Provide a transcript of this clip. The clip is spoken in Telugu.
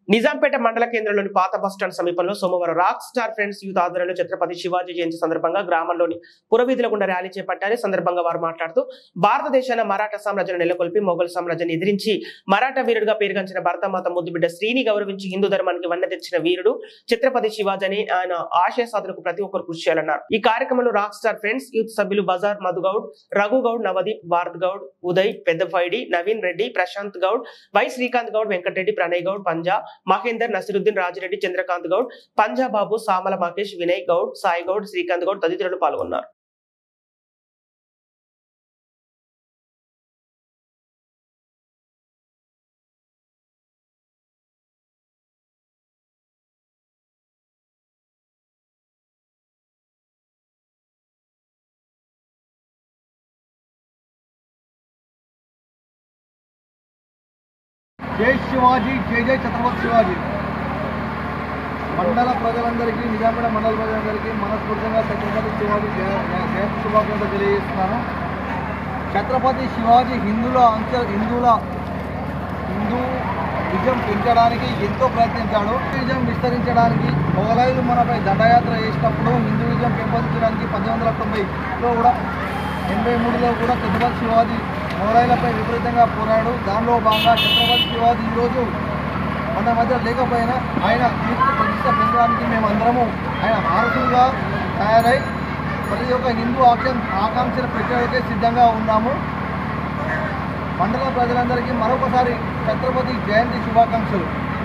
నిజాంపేట మండల కేంద్రంలోని పాత బస్టాండ్ సమీపంలో సోమవారం రాక్ స్టార్ ఫ్రెండ్స్ యూత్ ఆధ్వర్యంలో ఛత్రపతి శివాజీ జయంతి సందర్భంగా గ్రామంలోని పురవీధుల గుండా ర్యాలీ చేపట్టారు ఈ సందర్భంగా వారు మాట్లాడుతూ భారతదేశాన మరాఠా సామ్రాజ్యాన్ని నెలకొల్పి మొఘల్ సామ్రాజ్యాన్ని ఎదిరించి మరాఠా వీరుడుగా పేరుగాంచిన భరతమాత ముద్దుబిడ్డ శ్రీని గౌరవించి హిందూ ధర్మానికి వన్న తెచ్చిన వీరుడు ఛత్రపతి శివాజీ అని ఆయన ఆశయ సాధనకు ప్రతి ఒక్కరు కృషి చేయాలన్నారు ఈ కార్యక్రమంలో రాక్ స్టార్ ఫ్రెండ్స్ యూత్ సభ్యులు బజార్ మధుగౌడ్ రఘు గౌడ్ నవదీప్ భారత్ గౌడ్ ఉదయ్ పెద్దఫైడి నవీన్ రెడ్డి ప్రశాంత్ గౌడ్ వై శ్రీకాంత్ గౌడ్ వెంకటరెడ్డి ప్రణయ్ గౌడ్ పంజా మహేందర్ నసిరుద్దీన్ రాజిరెడ్డి చంద్రకాంత్ గౌడ్ పంజాబాబు సామల మహేష్ వినయ్ గౌడ్ సాయి గౌడ్ శ్రీకాంత్ గౌడ్ తదితరులు పాల్గొన్నారు జై శివాజీ జై జై ఛత్రపతి శివాజీ మండల ప్రజలందరికీ నిజాంపేట మండల ప్రజలందరికీ మనస్ఫూర్తిగా ఛత్రపతి శివాజీ జయ- జయ- జయంతి శుభాకాంక్షలు తెలియజేస్తున్నాను ఛత్రపతి శివాజీ హిందువుల అంచ హిందువుల హిందూ విజయం పెంచడానికి ఎంతో ప్రయత్నించాడు విజయం విస్తరించడానికి మొఘలాయులు మనపై దండయాత్ర చేసినప్పుడు హిందూ విజయం పెంపొందించడానికి పద్దెనిమిది వందల తొంభైలో కూడా ఎనభై మూడులో కూడా ఛత్రపతి శివాజీ మొఘలాయులపై విపరీతంగా పోరాడు దానిలో భాగంగా ఛత్రపతి శివాజీ ఈరోజు మన మధ్య లేకపోయినా ఆయన కీర్తి ప్రతిష్ట పెంచడానికి మేము అందరము ఆయన వారసులుగా తయారై ప్రతి ఒక్క హిందూ ఆకాం ఆకాంక్షలు పెట్టడానికి సిద్ధంగా ఉన్నాము మండల ప్రజలందరికీ మరొకసారి ఛత్రపతి జయంతి శుభాకాంక్షలు